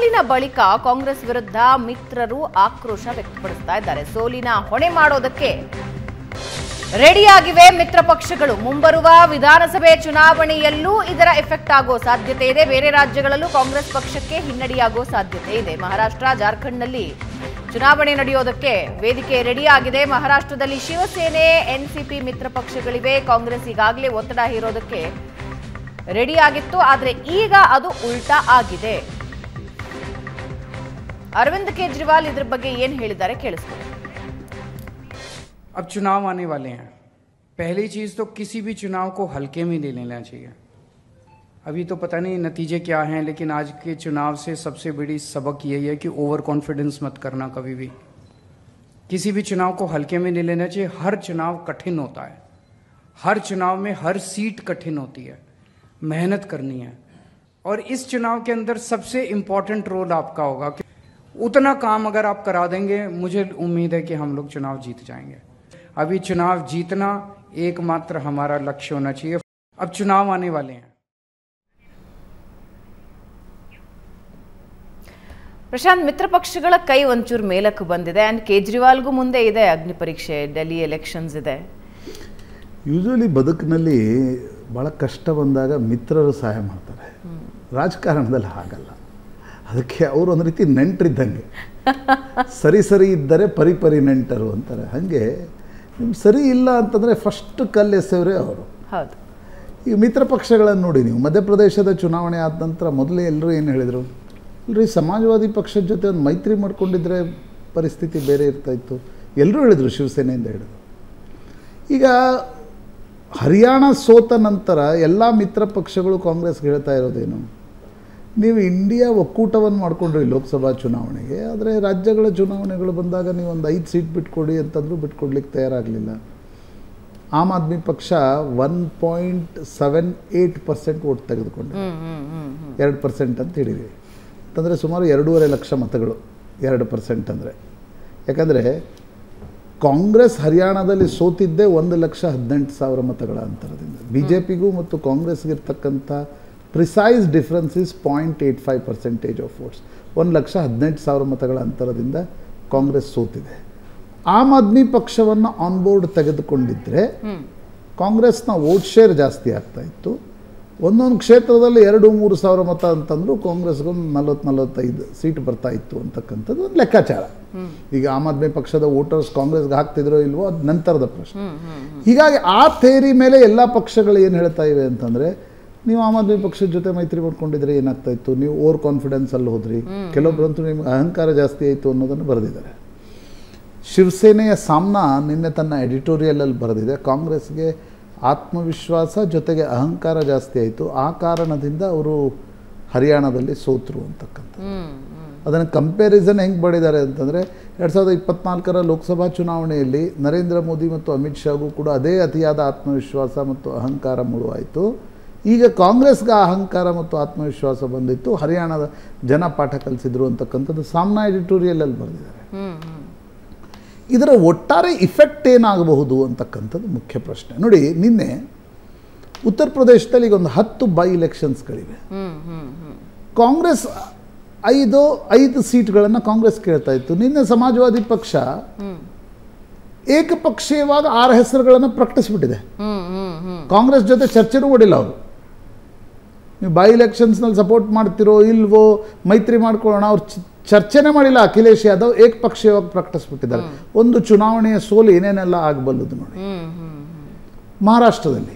ಸೋಲಿನ ಬಳಿಕ ಕಾಂಗ್ರೆಸ್ ವಿರುದ್ಧ ಮಿತ್ರರು ಆಕ್ರೋಶ ವ್ಯಕ್ತಪಡಿಸ್ತಾ ಇದ್ದಾರೆ ಸೋಲಿನ ಹೊಣೆ ಮಾಡೋದಕ್ಕೆ ರೆಡಿಯಾಗಿವೆ ಮಿತ್ರ ಪಕ್ಷಗಳು ಮುಂಬರುವ ವಿಧಾನಸಭೆ ಚುನಾವಣೆಯಲ್ಲೂ ಇದರ ಎಫೆಕ್ಟ್ ಆಗೋ ಸಾಧ್ಯತೆ ಇದೆ ಬೇರೆ ರಾಜ್ಯಗಳಲ್ಲೂ ಕಾಂಗ್ರೆಸ್ ಪಕ್ಷಕ್ಕೆ ಹಿನ್ನಡೆಯಾಗೋ ಸಾಧ್ಯತೆ ಇದೆ ಮಹಾರಾಷ್ಟ್ರ ಜಾರ್ಖಂಡ್ನಲ್ಲಿ ಚುನಾವಣೆ ನಡೆಯೋದಕ್ಕೆ ವೇದಿಕೆ ರೆಡಿಯಾಗಿದೆ ಮಹಾರಾಷ್ಟ್ರದಲ್ಲಿ ಶಿವಸೇನೆ ಎನ್ಸಿಪಿ ಮಿತ್ರ ಪಕ್ಷಗಳಿವೆ ಕಾಂಗ್ರೆಸ್ ಈಗಾಗಲೇ ಒತ್ತಡ ಹೇರೋದಕ್ಕೆ ರೆಡಿಯಾಗಿತ್ತು ಆದರೆ ಈಗ ಅದು ಉಲ್ಟಾ ಆಗಿದೆ ಅರವಿಂದ್ ಕೇಜ್ರಿವಾಲ್ ಇದ್ರ ಬಗ್ಗೆ ಏನ್ ಹೇಳಿದ್ದಾರೆ ಕೇಳಿಸ್ಕೊಳ್ಳಿ अब चुनाव आने वाले हैं पहली चीज़ तो किसी भी चुनाव को हल्के में नहीं लेना चाहिए अभी तो पता नहीं नतीजे क्या हैं लेकिन आज के चुनाव से सबसे बड़ी सबक यही है कि ओवर कॉन्फिडेंस मत करना कभी भी किसी भी चुनाव को हल्के में नहीं लेना चाहिए हर चुनाव कठिन होता है हर चुनाव में हर सीट कठिन होती है मेहनत करनी है और इस चुनाव के अंदर सबसे इम्पोर्टेंट रोल आपका होगा कि उतना काम अगर आप करा देंगे मुझे उम्मीद है कि हम लोग चुनाव जीत जाएंगे अभी चुनाव जीतना एकमात्र हमारा लक्ष्य होना चाहिए अब चुनाव आने वाले हैं ಪ್ರಶಾಂತ್ ಮಿತ್ರ ಪಕ್ಷಗಳ ಕೈ ಒಂಚೂರು ಮೇಲಕ್ಕೆ ಬಂದಿದೆ ಅಂಡ್ ಕೇಜ್ರಿವಾಲ್ಗೂ ಮುಂದೆ ಇದೆ ಅಗ್ನಿ ಪರೀಕ್ಷೆ ಡೆಲ್ಲಿ ಎಲೆಕ್ಷನ್ಸ್ ಇದೆ ಯೂಶ್ವಲಿ ಬದುಕಿನಲ್ಲಿ ಭಾಳ ಕಷ್ಟ ಬಂದಾಗ ಮಿತ್ರರು ಸಹಾಯ ಮಾಡ್ತಾರೆ ರಾಜಕಾರಣದಲ್ಲಿ ಹಾಗಲ್ಲ ಅದಕ್ಕೆ ಅವರು ಒಂದು ರೀತಿ ನೆಂಟರಿದ್ದಂಗೆ ಸರಿ ಸರಿ ಇದ್ದರೆ ಪರಿ ಪರಿ ನೆಂಟರು ಅಂತಾರೆ ಹಾಗೆ ನಿಮ್ಗೆ ಸರಿ ಇಲ್ಲ ಅಂತಂದರೆ ಫಸ್ಟ್ ಕಲ್ಲು ಎಸೆಯವರೇ ಅವರು ಹೌದು ಈಗ ಮಿತ್ರ ಪಕ್ಷಗಳನ್ನು ನೋಡಿ ನೀವು ಮಧ್ಯಪ್ರದೇಶದ ಚುನಾವಣೆ ಆದ ನಂತರ ಮೊದಲೇ ಎಲ್ಲರೂ ಏನು ಹೇಳಿದರು ಇಲ್ಲರಿ ಸಮಾಜವಾದಿ ಪಕ್ಷದ ಜೊತೆ ಒಂದು ಮೈತ್ರಿ ಮಾಡ್ಕೊಂಡಿದ್ರೆ ಪರಿಸ್ಥಿತಿ ಬೇರೆ ಇರ್ತಾಯಿತ್ತು ಎಲ್ಲರೂ ಹೇಳಿದರು ಶಿವಸೇನೆಯಿಂದ ಹಿಡಿದು ಈಗ ಹರಿಯಾಣ ಸೋತ ನಂತರ ಎಲ್ಲ ಮಿತ್ರ ಪಕ್ಷಗಳು ಕಾಂಗ್ರೆಸ್ಗೆ ಹೇಳ್ತಾ ಇರೋದೇನು ನೀವು ಇಂಡಿಯಾ ಒಕ್ಕೂಟವನ್ನು ಮಾಡ್ಕೊಂಡ್ರಿ ಲೋಕಸಭಾ ಚುನಾವಣೆಗೆ ಆದರೆ ರಾಜ್ಯಗಳ ಚುನಾವಣೆಗಳು ಬಂದಾಗ ನೀವು ಒಂದು ಐದು ಸೀಟ್ ಬಿಟ್ಕೊಡಿ ಅಂತಂದರೂ ಬಿಟ್ಕೊಡ್ಲಿಕ್ಕೆ ತಯಾರಾಗಲಿಲ್ಲ ಆಮ್ ಆದ್ಮಿ ಪಕ್ಷ one point seven eight percent vote ತೆಗೆದುಕೊಂಡು ಹ್ಮ್ ಹ್ಮ್ ಹ್ಮ್ ಹ್ಮ್ ಎರಡು ಪರ್ಸೆಂಟ್ ಅಂತ ಹಿಡೀರಿ ಅಂತಂದರೆ ಸುಮಾರು ಎರಡೂವರೆ ಲಕ್ಷ ಮತಗಳು ಎರಡು ಪರ್ಸೆಂಟ್ ಅಂದರೆ ಯಾಕಂದರೆ ಕಾಂಗ್ರೆಸ್ ಹರಿಯಾಣದಲ್ಲಿ ಸೋತಿದ್ದೇ ಒಂದು ಲಕ್ಷ ಹದಿನೆಂಟು ಸಾವಿರ ಮತಗಳ ಅಂತರದಿಂದ ಬಿ ಜೆ ಪಿಗೂ ಮತ್ತು ಕಾಂಗ್ರೆಸ್ಗಿರ್ತಕ್ಕಂಥ precise difference is point eight five percentage of votes ಒಂದು ಲಕ್ಷ ಹದಿನೆಂಟು ಸಾವಿರ ಮತಗಳ ಅಂತರದಿಂದ ಕಾಂಗ್ರೆಸ್ ಸೋತಿದೆ ಆಮ್ ಆದ್ಮಿ ಪಕ್ಷವನ್ನು ಆನ್ ಬೋರ್ಡ್ ತೆಗೆದುಕೊಂಡಿದ್ದರೆ ಕಾಂಗ್ರೆಸ್ನ ವೋಟ್ ಶೇರ್ ಜಾಸ್ತಿ ಆಗ್ತಾ ಇತ್ತು ಒಂದೊಂದು ಕ್ಷೇತ್ರದಲ್ಲಿ ಎರಡು ಮೂರು ಸಾವಿರ ಮತ ಅಂತಂದ್ರು ಕಾಂಗ್ರೆಸ್ಗೊಂದು ನಲವತ್ತು ನಲವತ್ತೈದು ಸೀಟ್ ಬರ್ತಾ ಇತ್ತು ಅಂತಕ್ಕಂಥದ್ದು ಒಂದು ಲೆಕ್ಕಾಚಾರ ಈಗ ಆಮ್ ಆದ್ಮಿ ಪಕ್ಷದ ವೋಟರ್ಸ್ ಕಾಂಗ್ರೆಸ್ಗೆ ಹಾಕ್ತಿದ್ರೋ ಇಲ್ವೋ ಅದು ನಂತರದ ಪ್ರಶ್ನೆ ಹೀಗಾಗಿ ಆ ಥೇರಿ ಮೇಲೆ ಎಲ್ಲ ಪಕ್ಷಗಳು ಏನು ಹೇಳ್ತಾ ಇವೆ ಅಂತಂದರೆ ನೀವು ಆಮ್ ಆದ್ಮಿ ಪಕ್ಷದ ಜೊತೆ ಮೈತ್ರಿ ಮಾಡ್ಕೊಂಡಿದ್ರೆ ಏನಾಗ್ತಾ ಇತ್ತು ನೀವು ಓವರ್ ಕಾನ್ಫಿಡೆನ್ಸಲ್ಲಿ ಹೋದ್ರಿ ಕೆಲವೊಬ್ಬರಂತೂ ನಿಮ್ಗೆ ಅಹಂಕಾರ ಜಾಸ್ತಿ ಆಯಿತು ಅನ್ನೋದನ್ನು ಬರೆದಿದ್ದಾರೆ ಶಿವಸೇನೆಯ ಸಾಮ್ನಾ ನಿನ್ನೆ ತನ್ನ ಎಡಿಟೋರಿಯಲಲ್ಲಿ ಬರೆದಿದೆ ಕಾಂಗ್ರೆಸ್ಗೆ ಆತ್ಮವಿಶ್ವಾಸ ಜೊತೆಗೆ ಅಹಂಕಾರ ಜಾಸ್ತಿ ಆಯಿತು ಆ ಕಾರಣದಿಂದ ಅವರು ಹರಿಯಾಣದಲ್ಲಿ ಸೋತರು ಅಂತಕ್ಕಂಥ ಅದನ್ನು ಕಂಪ್ಯಾರಿಸನ್ ಹೆಂಗೆ ಬಡಿದ್ದಾರೆ ಅಂತಂದರೆ ಎರಡು ಸಾವಿರದ ಇಪ್ಪತ್ನಾಲ್ಕರ ಲೋಕಸಭಾ ಚುನಾವಣೆಯಲ್ಲಿ ನರೇಂದ್ರ ಮೋದಿ ಮತ್ತು ಅಮಿತ್ ಶಾಗೂ ಕೂಡ ಅದೇ ಅತಿಯಾದ ಆತ್ಮವಿಶ್ವಾಸ ಮತ್ತು ಅಹಂಕಾರ ಮುಳುವಾಯಿತು ಈಗ ಕಾಂಗ್ರೆಸ್ಗೆ ಆ ಅಹಂಕಾರ ಮತ್ತು ಆತ್ಮವಿಶ್ವಾಸ ಬಂದಿತ್ತು ಹರಿಯಾಣದ ಜನ ಪಾಠ ಕಲಿಸಿದ್ರು ಅಂತಕ್ಕಂಥದ್ದು ಸಾಮ್ನಾ ಎಡಿಟೋರಿಯಲಲ್ಲಿ ಬರೆದಿದ್ದಾರೆ ಹ್ಮ್ ಹ್ಮ್ ಇದರ ಒಟ್ಟಾರೆ ಇಫೆಕ್ಟ್ ಏನಾಗಬಹುದು ಅಂತಕ್ಕಂಥದ್ದು ಮುಖ್ಯ ಪ್ರಶ್ನೆ ನೋಡಿ ನಿನ್ನೆ ಉತ್ತರ ಪ್ರದೇಶದಲ್ಲಿ ಈಗ ಒಂದು ಹತ್ತು ಬೈ ಇಲೆಕ್ಷನ್ಸ್ಗಳಿವೆ ಹ್ಮ್ ಹ್ಮ್ ಹ್ಮ್ ಕಾಂಗ್ರೆಸ್ ಐದು ಐದು ಸೀಟ್ಗಳನ್ನು ಕಾಂಗ್ರೆಸ್ ಕೇಳ್ತಾ ಇತ್ತು ನಿನ್ನೆ ಸಮಾಜವಾದಿ ಪಕ್ಷ ಏಕಪಕ್ಷೀಯವಾಗಿ ಆರು ಹೆಸರುಗಳನ್ನು ಪ್ರಕಟಿಸ್ಬಿಟ್ಟಿದೆ ಹ್ಮ್ ಹ್ಮ್ ಹ್ಮ್ ಕಾಂಗ್ರೆಸ್ ಜೊತೆ ಚರ್ಚೆನೂ ಮಾಡಿಲ್ಲ ಅವರು ನೀವು ಬೈ ಇಲೆಕ್ಷನ್ಸ್ನಲ್ಲಿ ಸಪೋರ್ಟ್ ಮಾಡ್ತಿರೋ ಇಲ್ವೋ ಮೈತ್ರಿ ಮಾಡ್ಕೊಳ್ಳೋಣ ಅವ್ರು ಚ- ಚರ್ಚೆನೇ ಮಾಡಿಲ್ಲ ಅಖಿಲೇಶ್ ಯಾದವ್ ಏಕಪಕ್ಷೀಯವಾಗಿ ಪ್ರಕಟಿಸ್ಬಿಟ್ಟಿದ್ದಾರೆ ಒಂದು ಚುನಾವಣೆಯ ಸೋಲು ಏನೇನೆಲ್ಲ ಆಗಬಲ್ಲದು ನೋಡಿ ಹ್ಮ್ ಹ್ಮ್ ಮಹಾರಾಷ್ಟ್ರದಲ್ಲಿ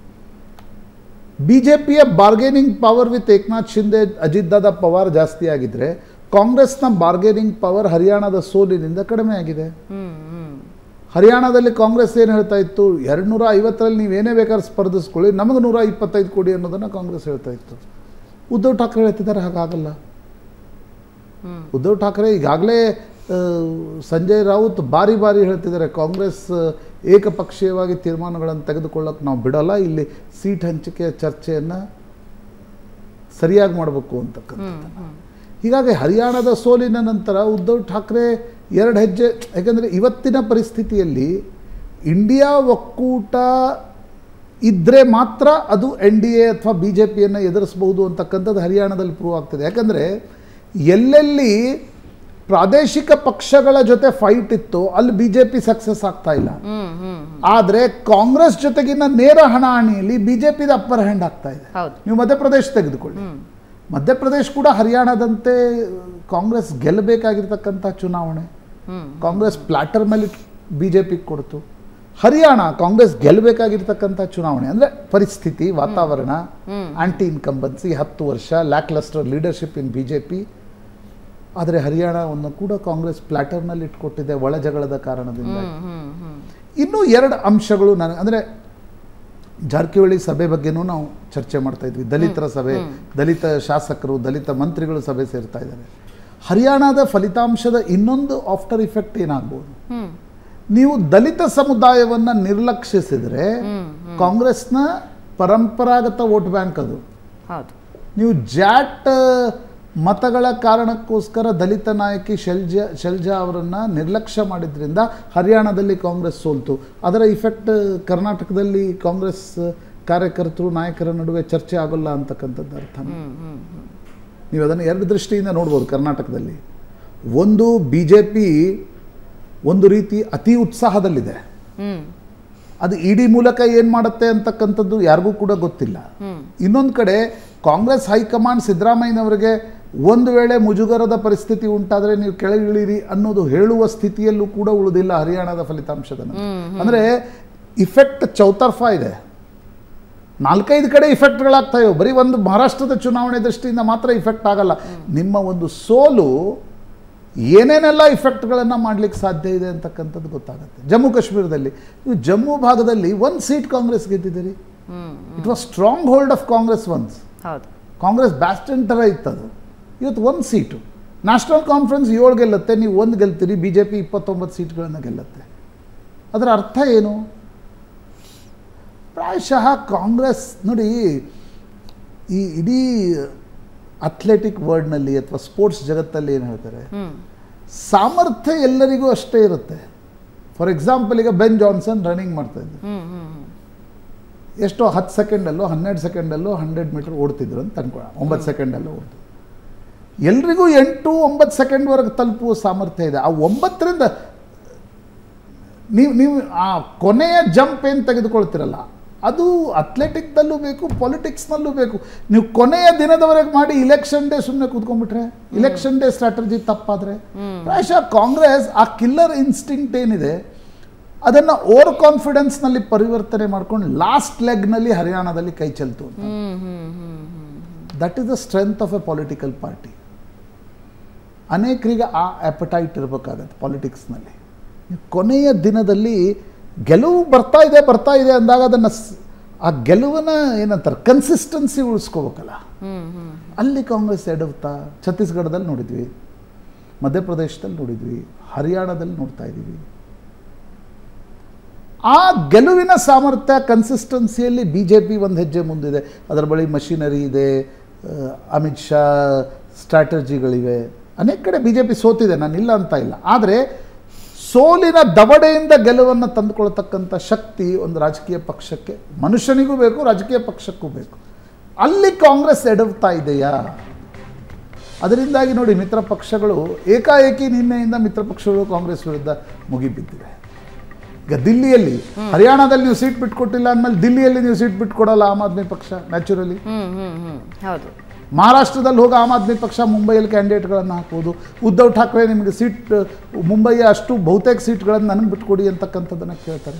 ಬಿ ಜೆ ಪಿಯ bargaining power with Eknath Shinde Ajit Dada Pawar ಜಾಸ್ತಿ ಆಗಿದ್ರೆ ಕಾಂಗ್ರೆಸ್ನ ಬಾರ್ಗೇನಿಂಗ್ ಪವರ್ ಹರಿಯಾಣದ ಸೋಲಿನಿಂದ ಕಡಿಮೆ ಆಗಿದೆ ಹ್ಮ್ ಹ್ಮ್ ಹರಿಯಾಣದಲ್ಲಿ ಕಾಂಗ್ರೆಸ್ ಏನು ಹೇಳ್ತಾ ಇತ್ತು ಎರಡು ನೂರ ಐವತ್ತರಲ್ಲಿ ನೀವೇನೇ ಬೇಕಾದ್ರೆ ಸ್ಪರ್ಧಿಸ್ಕೊಳ್ಳಿ ನಮಗೆ ನೂರ ಇಪ್ಪತ್ತೈದು ಕೊಡಿ ಅನ್ನೋದನ್ನು ಕಾಂಗ್ರೆಸ್ ಹೇಳ್ತಾ ಇತ್ತು ಉದ್ಧವ್ ಠಾಕ್ರೆ ಹೇಳ್ತಿದ್ದಾರೆ ಹಾಗಾಗಲ್ಲ ಉದ್ಧವ್ ಠಾಕ್ರೆ ಈಗಾಗಲೇ ಆ, ಸಂಜಯ್ ರಾವುತ್ ಬಾರಿ ಬಾರಿ ಹೇಳ್ತಿದ್ದಾರೆ ಕಾಂಗ್ರೆಸ್ ಆ, ಏಕಪಕ್ಷೀಯವಾಗಿ ತೀರ್ಮಾನಗಳನ್ನು ತೆಗೆದುಕೊಳ್ಳೋಕೆ ನಾವು ಬಿಡಲ್ಲ ಇಲ್ಲಿ ಸೀಟ್ ಹಂಚಿಕೆಯ ಚರ್ಚೆಯನ್ನು ಸರಿಯಾಗಿ ಮಾಡಬೇಕು ಅಂತಕ್ಕಂಥದ್ದು ಹೀಗಾಗಿ ಹರಿಯಾಣದ ಸೋಲಿನ ನಂತರ ಉದ್ಧವ್ ಠಾಕ್ರೆ ಎರಡು ಹೆಜ್ಜೆ ಯಾಕೆಂದರೆ ಇವತ್ತಿನ ಪರಿಸ್ಥಿತಿಯಲ್ಲಿ ಇಂಡಿಯಾ ಒಕ್ಕೂಟ ಇದ್ದರೆ ಮಾತ್ರ ಅದು ಎನ್ ಡಿ ಎ ಅಥವಾ ಬಿ ಜೆ ಪಿಯನ್ನು ಎದುರಿಸಬಹುದು ಅಂತಕ್ಕಂಥದ್ದು ಹರಿಯಾಣದಲ್ಲಿ ಪ್ರೂವ್ ಆಗ್ತದೆ ಯಾಕಂದರೆ ಎಲ್ಲೆಲ್ಲಿ ಪ್ರಾದೇಶಿಕ ಪಕ್ಷಗಳ ಜೊತೆ ಫೈಟ್ ಇತ್ತು ಅಲ್ಲಿ ಬಿ ಜೆ ಪಿ ಸಕ್ಸಸ್ ಆಗ್ತಾ ಇಲ್ಲ ಹ್ಮ್ ಹ್ಮ್ ಆದರೆ ಕಾಂಗ್ರೆಸ್ ಜೊತೆಗಿನ ನೇರ ಹಣಾಹಣಿಯಲ್ಲಿ ಬಿ ಜೆ ಪಿದ ಅಪ್ಪರ್ ಹ್ಯಾಂಡ್ ಆಗ್ತಾ ಇದೆ ಹೌದು ನೀವು ಮಧ್ಯಪ್ರದೇಶ ತೆಗೆದುಕೊಳ್ಳಿ ಮಧ್ಯಪ್ರದೇಶ ಕೂಡ ಹರಿಯಾಣದಂತೆ ಕಾಂಗ್ರೆಸ್ ಗೆಲ್ಲಬೇಕಾಗಿರ್ತಕ್ಕಂಥ ಚುನಾವಣೆ ಹ್ಮ್ ಕಾಂಗ್ರೆಸ್ ಪ್ಲಾಟರ್ ಮೇಲೆ ಬಿ ಜೆ ಪಿಗೆ ಕೊಡ್ತು ಹರಿಯಾಣ ಕಾಂಗ್ರೆಸ್ ಗೆಲ್ಲಬೇಕಾಗಿರ್ತಕ್ಕಂಥ ಚುನಾವಣೆ ಅಂದರೆ ಪರಿಸ್ಥಿತಿ ವಾತಾವರಣ ಆಂಟಿ ಇನ್ಕಂಬನ್ಸಿ ಹತ್ತು ವರ್ಷ lacklustre leadership in B J P ಆದರೆ ಹರಿಯಾಣವನ್ನು ಕೂಡ ಕಾಂಗ್ರೆಸ್ ಪ್ಲಾಟರ್ನಲ್ಲಿ ಇಟ್ಕೊಟ್ಟಿದೆ ಒಳ ಜಗಳದ ಕಾರಣದಿಂದ ಹ್ಮ್ ಹ್ಮ್ ಹ್ಮ್ ಇನ್ನೂ ಎರಡು ಅಂಶಗಳು ನನಗೆ ಅಂದರೆ ಜಾರಕಿಹೊಳಿ ಸಭೆ ಬಗ್ಗೆನೂ ನಾವು ಚರ್ಚೆ ಮಾಡ್ತಾ ಇದ್ವಿ ದಲಿತರ ಸಭೆ ದಲಿತ ಶಾಸಕರು ದಲಿತ ಮಂತ್ರಿಗಳು ಸಭೆ ಸೇರ್ತಾ ಇದ್ದಾರೆ ಹರಿಯಾಣದ ಫಲಿತಾಂಶದ ಇನ್ನೊಂದು ಆಫ್ಟರ್ ಇಫೆಕ್ಟ್ ಏನಾಗ್ಬೋದು ಹ್ಮ್ ನೀವು ದಲಿತ ಸಮುದಾಯವನ್ನು ನಿರ್ಲಕ್ಷಿಸಿದರೆ ಕಾಂಗ್ರೆಸ್ನ ಪರಂಪರಾಗತ ವೋಟ್ ಬ್ಯಾಂಕ್ ಅದು ಹೌದು ನೀವು ಜಾಟ್ ಮತಗಳ ಕಾರಣಕ್ಕೋಸ್ಕರ ದಲಿತ ನಾಯಕಿ ಶೈಲ್ಜಾ ಶೈಲ್ಜಾ ಅವರನ್ನು ನಿರ್ಲಕ್ಷ್ಯ ಮಾಡಿದ್ರಿಂದ ಹರಿಯಾಣದಲ್ಲಿ ಕಾಂಗ್ರೆಸ್ ಸೋಲ್ತು ಅದರ ಇಫೆಕ್ಟ್ ಕರ್ನಾಟಕದಲ್ಲಿ ಕಾಂಗ್ರೆಸ್ ಕಾರ್ಯಕರ್ತರು ನಾಯಕರ ನಡುವೆ ಚರ್ಚೆ ಆಗೋಲ್ಲ ಅಂತಕ್ಕಂಥದ್ದು ಅರ್ಥ ಹ್ಮ್ ಹ್ಮ್ ಹ್ಮ್ ನೀವು ಅದನ್ನು ಎರಡು ದೃಷ್ಟಿಯಿಂದ ನೋಡ್ಬೋದು ಕರ್ನಾಟಕದಲ್ಲಿ ಒಂದು ಬಿ ಜೆ ಪಿ ಒಂದು ರೀತಿ ಅತಿ ಉತ್ಸಾಹದಲ್ಲಿದೆ ಹ್ಮ್ ಅದು ಇಡಿ ಮೂಲಕ ಏನು ಮಾಡುತ್ತೆ ಅಂತಕ್ಕಂಥದ್ದು ಯಾರಿಗೂ ಕೂಡ ಗೊತ್ತಿಲ್ಲ ಹ್ಮ್ ಇನ್ನೊಂದು ಕಡೆ ಕಾಂಗ್ರೆಸ್ ಹೈಕಮಾಂಡ್ ಸಿದ್ದರಾಮಯ್ಯನವರಿಗೆ ಒಂದು ವೇಳೆ ಮುಜುಗರದ ಪರಿಸ್ಥಿತಿ ಉಂಟಾದರೆ ನೀವು ಕೆಳಗಿಳಿರಿ ಅನ್ನೋದು ಹೇಳುವ ಸ್ಥಿತಿಯಲ್ಲೂ ಕೂಡ ಉಳಿದಿಲ್ಲ ಹರಿಯಾಣದ ಫಲಿತಾಂಶದ ನಂತರ. ಅಂದ್ರೆ ಇಫೆಕ್ಟ್ ಚೌತರ್ಫ ಇದೆ ನಾಲ್ಕೈದು ಕಡೆ ಇಫೆಕ್ಟ್ಗಳಾಗ್ತಾ ಇವೆ ಬರೀ ಒಂದು ಮಹಾರಾಷ್ಟ್ರದ ಚುನಾವಣೆ ದೃಷ್ಟಿಯಿಂದ ಮಾತ್ರ ಇಫೆಕ್ಟ್ ಆಗಲ್ಲ ನಿಮ್ಮ ಒಂದು ಸೋಲು ಏನೇನೆಲ್ಲ ಇಫೆಕ್ಟ್ಗಳನ್ನು ಮಾಡ್ಲಿಕ್ಕೆ ಸಾಧ್ಯ ಇದೆ ಅಂತಕ್ಕಂಥದ್ದು ಗೊತ್ತಾಗುತ್ತೆ ಜಮ್ಮು ಕಾಶ್ಮೀರದಲ್ಲಿ ನೀವು ಜಮ್ಮು ಭಾಗದಲ್ಲಿ ಒಂದು ಸೀಟ್ ಕಾಂಗ್ರೆಸ್ ಗೆದ್ದಿದ್ದೀರಿ hmm it was stronghold of Congress once ಹೌದು ಕಾಂಗ್ರೆಸ್ ಬ್ಯಾಸ್ಟನ್ ಥರ ಇತ್ತದು ಇವತ್ತು ಒಂದು ಸೀಟು ನ್ಯಾಷನಲ್ ಕಾನ್ಫರೆನ್ಸ್ ಏಳು ಗೆಲ್ಲುತ್ತೆ ನೀವು ಒಂದು ಗೆಲ್ತೀರಿ ಬಿ ಜೆ ಪಿ ಇಪ್ಪತ್ತೊಂಬತ್ತು ಸೀಟ್ಗಳನ್ನು ಗೆಲ್ಲುತ್ತೆ ಅದರ ಅರ್ಥ ಏನು ಪ್ರಾಯಶಃ ಕಾಂಗ್ರೆಸ್ ನೋಡಿ ಈ ಇಡೀ ಅಥ್ಲೆಟಿಕ್ ವರ್ಡ್ನಲ್ಲಿ ಅಥವಾ ಸ್ಪೋರ್ಟ್ಸ್ ಜಗತ್ತಲ್ಲಿ ಏನು ಹೇಳ್ತಾರೆ ಹ್ಮ್ ಸಾಮರ್ಥ್ಯ ಎಲ್ಲರಿಗೂ ಅಷ್ಟೇ ಇರುತ್ತೆ ಫಾರ್ ಎಕ್ಸಾಂಪಲ್ ಈಗ ಬೆನ್ ಜಾನ್ಸನ್ ರನ್ನಿಂಗ್ ಮಾಡ್ತಾ ಇದ್ದರು ಹ್ಮ್ ಹ್ಮ್ ಹ್ಮ್ ಎಷ್ಟೋ ಹತ್ತು ಸೆಕೆಂಡಲ್ಲೋ ಹನ್ನೆರಡು ಸೆಕೆಂಡಲ್ಲೋ ಹಂಡ್ರೆಡ್ ಮೀಟರ್ ಓಡ್ತಿದ್ರು ಅಂತ ಅನ್ಕೊಳ್ಳೋಣ ಒಂಬತ್ತು ಸೆಕೆಂಡಲ್ಲೋ ಓಡ್ತು ಎಲ್ರಿಗೂ ಎಂಟು ಒಂಬತ್ತು ಸೆಕೆಂಡ್ವರೆಗೆ ತಲುಪುವ ಸಾಮರ್ಥ್ಯ ಇದೆ ಆ ಒಂಬತ್ತರಿಂದ ನೀವು ನೀವು ಆ ಕೊನೆಯ ಜಂಪ್ ಏನು ತೆಗೆದುಕೊಳ್ತಿರಲ್ಲ ಅದು ಅಥ್ಲೆಟಿಕ್ದಲ್ಲೂ ಬೇಕು ಪೊಲಿಟಿಕ್ಸ್ನಲ್ಲೂ ಬೇಕು ನೀವು ಕೊನೆಯ ದಿನದವರೆಗೆ ಮಾಡಿ ಇಲೆಕ್ಷನ್ ಡೇ ಸುಮ್ಮನೆ ಕೂತ್ಕೊಂಡ್ಬಿಟ್ರೆ ಇಲೆಕ್ಷನ್ ಡೇ ಸ್ಟ್ರಾಟಜಿ ತಪ್ಪಾದರೆ ಪ್ರಾಯಶಃ ಕಾಂಗ್ರೆಸ್ ಆ ಕಿಲ್ಲರ್ ಇನ್ಸ್ಟಿಂಕ್ಟ್ ಏನಿದೆ ಅದನ್ನು ಓವರ್ ಕಾನ್ಫಿಡೆನ್ಸ್ನಲ್ಲಿ ಪರಿವರ್ತನೆ ಮಾಡ್ಕೊಂಡು ಲಾಸ್ಟ್ ಲೆಗ್ನಲ್ಲಿ ಹರಿಯಾಣದಲ್ಲಿ ಕೈ ಚೆಲ್ತು ಅಂತ hmm hmm hmm hmm that is the strength of a political party ಅನೇಕರಿಗೆ ಆ ಆಪಟೈಟ್ ಇರಬೇಕಾಗತ್ತೆ ಪಾಲಿಟಿಕ್ಸ್ನಲ್ಲಿ ಕೊನೆಯ ದಿನದಲ್ಲಿ ಗೆಲುವು ಬರ್ತಾ ಇದೆ ಬರ್ತಾ ಇದೆ ಅಂದಾಗ ಅದನ್ನು ಆ ಗೆಲುವನ್ನ ಏನಂತಾರೆ ಕನ್ಸಿಸ್ಟೆನ್ಸಿ ಉಳಿಸ್ಕೋಬೇಕಲ್ಲ ಹ್ಮ್ ಹ್ಮ್ ಅಲ್ಲಿ ಕಾಂಗ್ರೆಸ್ ಎಡವ್ತಾ ಛತ್ತೀಸ್ಗಢದಲ್ಲಿ ನೋಡಿದ್ವಿ ಮಧ್ಯಪ್ರದೇಶದಲ್ಲಿ ನೋಡಿದ್ವಿ ಹರಿಯಾಣದಲ್ಲಿ ನೋಡ್ತಾ ಇದ್ದೀವಿ ಆ ಗೆಲುವಿನ ಸಾಮರ್ಥ್ಯ ಕನ್ಸಿಸ್ಟೆನ್ಸಿಯಲ್ಲಿ ಬಿ ಜೆ ಪಿ ಒಂದು ಹೆಜ್ಜೆ ಮುಂದಿದೆ ಅದರ ಬಳಿ ಮಷಿನರಿ ಇದೆ ಆ, ಅಮಿತ್ ಶಾ ಸ್ಟ್ರಾಟಜಿಗಳಿವೆ ಅನೇಕ ಕಡೆ ಬಿ ಜೆ ಪಿ ಸೋತಿದೆ ನಾನು ಇಲ್ಲ ಅಂತ ಇಲ್ಲ ಆದರೆ ಸೋಲಿನ ದವಡೆಯಿಂದ ಗೆಲುವನ್ನು ತಂದುಕೊಳ್ತಕ್ಕಂಥ ಶಕ್ತಿ ಒಂದು ರಾಜಕೀಯ ಪಕ್ಷಕ್ಕೆ ಮನುಷ್ಯನಿಗೂ ಬೇಕು ರಾಜಕೀಯ ಪಕ್ಷಕ್ಕೂ ಬೇಕು ಅಲ್ಲಿ ಕಾಂಗ್ರೆಸ್ ಎಡವ್ತಾ ಇದೆಯಾ ಅದರಿಂದಾಗಿ ನೋಡಿ ಮಿತ್ರ ಪಕ್ಷಗಳು ಏಕಾಏಕಿ ನಿನ್ನೆಯಿಂದ ಮಿತ್ರ ಪಕ್ಷಗಳು ಕಾಂಗ್ರೆಸ್ ವಿರುದ್ಧ ಮುಗಿಬಿದ್ದಿವೆ ಈಗ ದಿಲ್ಲಿಯಲ್ಲಿ ಹರಿಯಾಣದಲ್ಲಿ ನೀವು ಸೀಟ್ ಬಿಟ್ಕೊಟ್ಟಿಲ್ಲ ಅಂದಮೇಲೆ ದಿಲ್ಲಿಯಲ್ಲಿ ನೀವು ಸೀಟ್ ಬಿಟ್ಕೊಡಲ್ಲ ಆಮ್ ಆದ್ಮಿ ಪಕ್ಷ ನ್ಯಾಚುರಲಿ ಹ್ಮ್ ಹ್ಮ್ ಹ್ಮ್ ಹೌದು ಮಹಾರಾಷ್ಟ್ರದಲ್ಲಿ ಹೋಗಿ ಆಮ್ ಆದ್ಮಿ ಪಕ್ಷ ಮುಂಬೈಯಲ್ಲಿ ಕ್ಯಾಂಡಿಡೇಟ್ಗಳನ್ನು ಹಾಕ್ಬೋದು ಉದ್ಧವ್ ಠಾಕ್ರೆ ನಿಮಗೆ ಸೀಟ್ ಮುಂಬೈಯ ಅಷ್ಟು ಬಹುತೇಕ ಸೀಟ್ಗಳನ್ನು ನನಗೆ ಬಿಟ್ಕೊಡಿ ಅಂತಕ್ಕಂಥದ್ದನ್ನು ಕೇಳ್ತಾರೆ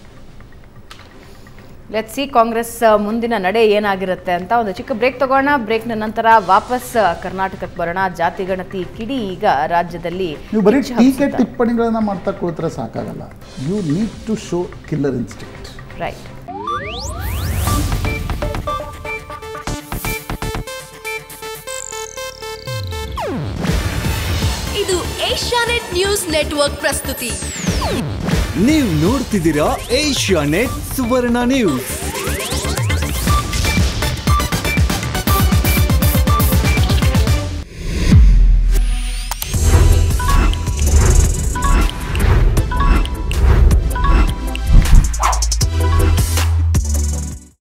ಲೆಟ್ ಸಿ ಕಾಂಗ್ರೆಸ್ ಆ, ಮುಂದಿನ ನಡೆ ಏನಾಗಿರುತ್ತೆ ಅಂತ ಒಂದು ಚಿಕ್ಕ ಬ್ರೇಕ್ ತಗೋಣ ಬ್ರೇಕ್ನ ನಂತರ ವಾಪಸ್ ಆ, ಕರ್ನಾಟಕಕ್ಕೆ ಬರೋಣ ಜಾತಿ ಗಣತಿ ಕಿಡಿ ಈಗ ರಾಜ್ಯದಲ್ಲಿ ನೀವು ಬರೀ ಕಿಚ್ಚು ಟೀಕೆ ಹಬ್ಸುತ್ತಾ. ಟಿಪ್ಪಣಿಗಳನ್ನು ಮಾಡ್ತಾ ಕುಳಿತರೆ ಸಾಕಾಗಲ್ಲ you need to show killer instinct right ಇದು ಏಷ್ಯಾನೆಟ್ ನ್ಯೂಸ್ ನೆಟ್ವರ್ಕ್ ಪ್ರಸ್ತುತಿ ನೀವು ನೋಡ್ತಿದ್ದೀರಾ ಏಷ್ಯಾ ನೆಟ್ ಸುವರ್ಣ ನ್ಯೂಸ್